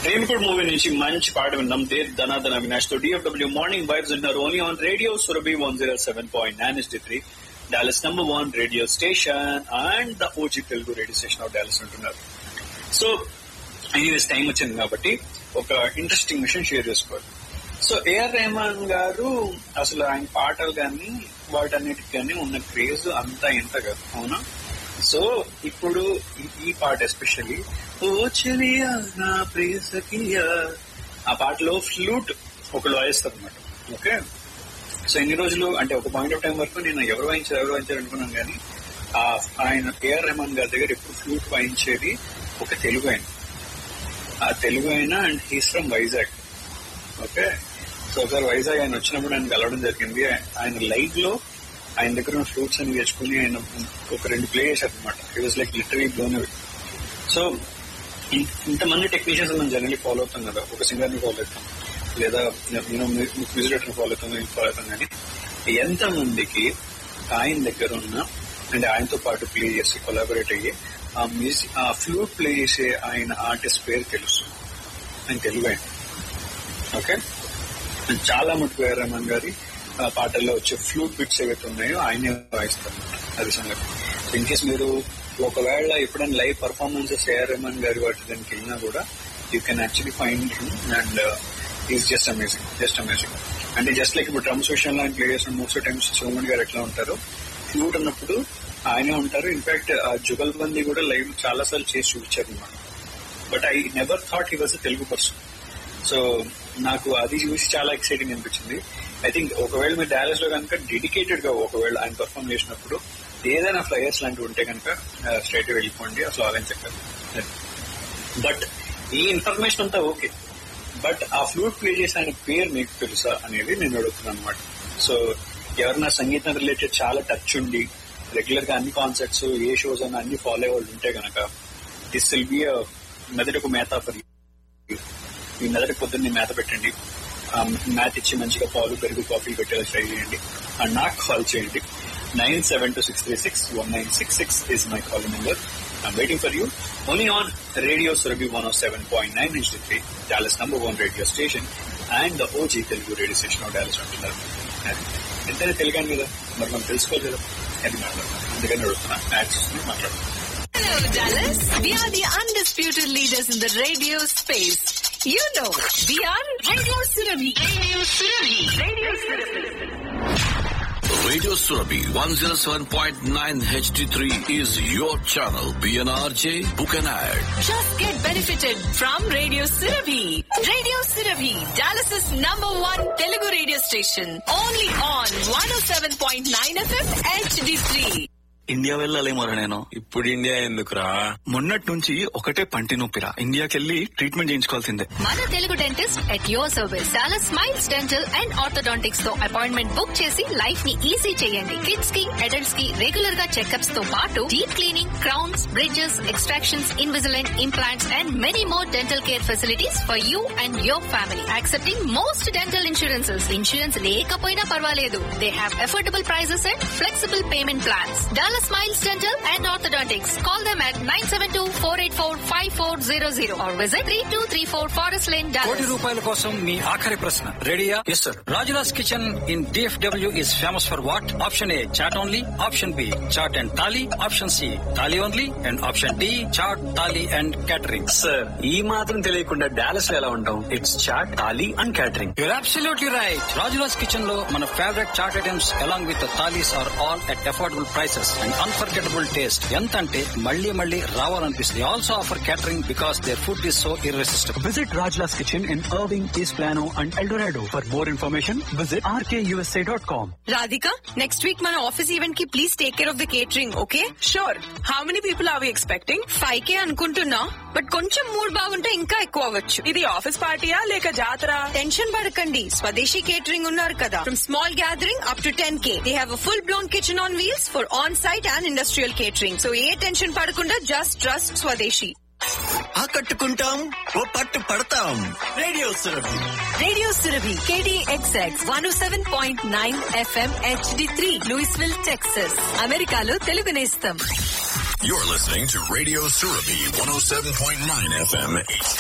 ప్రేమికుడు మూవీ నుంచి మంచి పాట విన్నాం దేవ్ ధనాధన అవినాష్ తో డిఎఫ్డబ్ల్యూ మార్నింగ్ వైబ్స్ ఉన్నారు only on radio Surabhi one zero seven point nine S three Dallas number one radio station and the OG Telugu radio station of Dallas ఉంటున్నారు సో ఎనీవేస్ టైం వచ్చింది కాబట్టి ఒక ఇంట్రెస్టింగ్ విషయం షేర్ చేసుకోవాలి సో ఏఆర్ రెహమాన్ గారు అసలు ఆయన పాటలు కానీ వాటన్నిటికి కానీ ఉన్న క్రేజ్ అంతా ఎంత కాదు అవునా సో ఇప్పుడు ఈ- ఈ పాట ఎస్పెషల్లీ ఓ చెలియా నా ప్రియ సఖియా ఆ పాటలో ఫ్లూట్ ఒకళ్ళు వాయిస్తారు అనమాట ఓకే సో ఎన్ని రోజులు అంటే ఒక పాయింట్ ఆఫ్ టైం వరకు నేను ఎవరు వాయించారు ఎవరు వాయించారు అనుకున్నాను కానీ ఆ ఆయన ఏఆర్ రెహమాన్ గారి దగ్గర ఎప్పుడు ఫ్లూట్ వాయించేది ఒక తెలుగు ఆయన ఆ తెలుగు ఆయన and he's from Vizag okay so ఒకసారి వైజాగ్ ఆయన వచ్చినప్పుడు ఆయన కలవడం జరిగింది ఆయన లైవ్ లో ఆయన దగ్గర ఉన్న ఫ్లూట్స్ అని తెచ్చుకుని ఆయన ఒక రెండు ప్లే చేశారు అనమాట it was like literally blown so in- ఇంతమంది టెక్నీషియన్స్ మనం జనరల్లీ ఫాలో అవుతాం కదా ఒక సింగర్ ని ఫాలో అవుతాం లేదా నేను మ్యూజిక్ డైరెక్టర్ ఫాలో అవుతాం నేను ఫాలో అవుతాం కానీ ఎంత మందికి ఆయన దగ్గర ఉన్న అంటే ఆయనతో పాటు ప్లే చేసి కొలాబరేట్ అయ్యి ఆ మ్యూజిక్ ఆ ఫ్లూట్ ప్లే చేసే ఆయన ఆర్టిస్ట్ పేరు తెలుసు ఆయన తెలుగు ఆయన ఓకే చాలా మటుకు ఏ రహమాన్ గారి ఆ, పాటల్లో వచ్చే ఫ్లూట్ బిట్స్ ఏవైతే ఉన్నాయో ఆయనే వాయిస్తారు అది సంగతి ఇన్ కేస్ మీరు ఒకవేళ ఎప్పుడైనా లైవ్ పర్ఫార్మెన్సెస్ ఏఆర్ రెహమాన్ గారి వాటి దానికి వెళ్ళినా కూడా you can actually find him and is just amazing just amazing అంటే జస్ట్ లైక్ ఇప్పుడు డ్రమ్స్ విషయంలో ఆయన ప్లే చేసిన మోస్ట్ టైమ్స్ సోమన్ గారు ఎట్లా ఉంటారో ఫ్లూట్ అన్నప్పుడు ఆయనే ఉంటారు ఇన్ఫాక్ట్ జుగల్బందీ కూడా లైవ్ చాలా సార్లు చేసి చూపించారు అనమాట but I never thought he was a Telugu person so నాకు అది చూసి చాలా ఎక్సైటింగ్ అనిపించింది ఐ థింక్ ఒకవేళ మీరు డాలస్ లో కనుక డెడికేటెడ్ గా ఒకవేళ ఆయన పర్ఫామ్ చేసినప్పుడు ఏదైనా ఫ్లయర్స్ లాంటివి ఉంటే కనుక స్ట్రైట్ వెళ్ళిపోండి అసలు ఆలోచన చెప్పారు బట్ ఈ ఇన్ఫర్మేషన్ అంతా ఓకే బట్ ఆ ఫ్లూట్ ప్లే చేసిన ఆయన పేరు మీకు తెలుసా అనేది నేను అడుగుతున్నాను అనమాట సో ఎవరైనా సంగీతం రిలేటెడ్ చాలా టచ్ ఉండి రెగ్యులర్ గా అన్ని కాన్సర్ట్స్ ఏ షోస్ అన్న అన్ని ఫాలో అయ్యే వాళ్ళు ఉంటే గనక దిస్ విల్ బి మెదడుకు మేత ఫర్ మీ మెదడు పొద్దున్నే మేత పెట్టండి మ్యాథ్ ఇచ్చి మంచిగా పాలు పెరుగు కాఫీ పెట్టేలా ట్రై చేయండి అండ్ నాకు కాల్ చేయండి nine seven two six three six one nine six six is my call number I'm waiting for you only on radio Surabhi one of seven point nine inch three Dallas number one radio station and the OG Telugu radio station of Dallas అంటున్నారు అది ఎంతైనా తెలుగాను కదా మరి మనం తెలుసుకోవాలి కదా అది మాట్లాడతాం అందుకని అడుగుతున్నా యాడ్స్ మాట్లాడతాం Hello, Dallas. We are the undisputed leaders in the radio space. You know, we are Radio Surabhi. Radio Surabhi. Radio Surabhi. Radio Surabhi 107.9 HD3 is your channel. PNRJ, book an ad. Just get benefited from Radio Surabhi. Radio Surabhi, Dallas's number one Telugu radio station. Only on 107.9 FM HD3. India వెళ్ళాలేమోరా నేను ఇప్పుడు India ఎందుకురా మొన్నటి నుంచి ఒకటే పంటి నొప్పిరా ఇండియాకెళ్ళి treatment చేయించుకోవాల్సిందే మన Telugu dentist at your service చాలా స్మైల్స్ డెంటల్ అండ్ ఆర్థోడాంటిక్స్ తో అపాయింట్మెంట్ బుక్ చేసి లైఫ్ ని ఈజీ చేయండి కిడ్స్ కి అడల్ట్స్ కి రెగ్యులర్ గా చెకప్స్ తో పాటు deep cleaning crowns bridges extractions Invisalign implants and many more dental care facilities for you and your family accepting most dental insurances insurance లేకపోయినా పర్వాలేదు they have affordable prices and flexible payment plans dollar smiles dental and orthodontics call them at nine seven two four eight four five four zero zero or visit three two three four forest lane crore Dallas రూపాయల కోసం మీ ఆఖరి ప్రశ్న రెడీయా yes sir Rajla's kitchen in DFW is famous for what option A chaat only option B chaat and thali option C thali only and option D chaat thali and catering sir ఈ మాత్రం తెలియకుండా Dallas లో ఎలా ఉంటాం it's chaat thali and catering you're absolutely right Rajla's kitchen లో మన favourite chaat items along with thalis are all at affordable prices and unforgettable taste ఎంత అంటే మళ్ళీ మళ్ళీ రావాలనిపిస్తుంది also offer catering because their food is so irresistible Visit Rajla's Kitchen in Irving, East Plano, and El Dorado. For more information, visit rkusa.com. Radhika next week మన office event కి please take care of the catering okay sure how many people are we expecting five K అనుకుంటున్నా but కొంచెం mood బాగుంటే ఇంకా ఎక్కువ అవ్వచ్చు ఇది office పార్టీయా లేక జాతర టెన్షన్ పడకండి స్వదేశీ కేటరింగ్ ఉన్నారు కదా from small gathering up to ten K they have full blown kitchen on wheels for on site and industrial catering so ఏ టెన్షన్ పడకుండా జస్ట్ ట్రస్ట్ స్వదేశీ ఆకట్టుకుంటాం ఓ పట్టు పడతాం radio Surabhi radio Surabhi KDXX one seven point nine FM HD three Lewisville Texas అమెరికాలో తెలుగు నేస్తం You're listening to Radio Surabhi 107.9 FM HD3.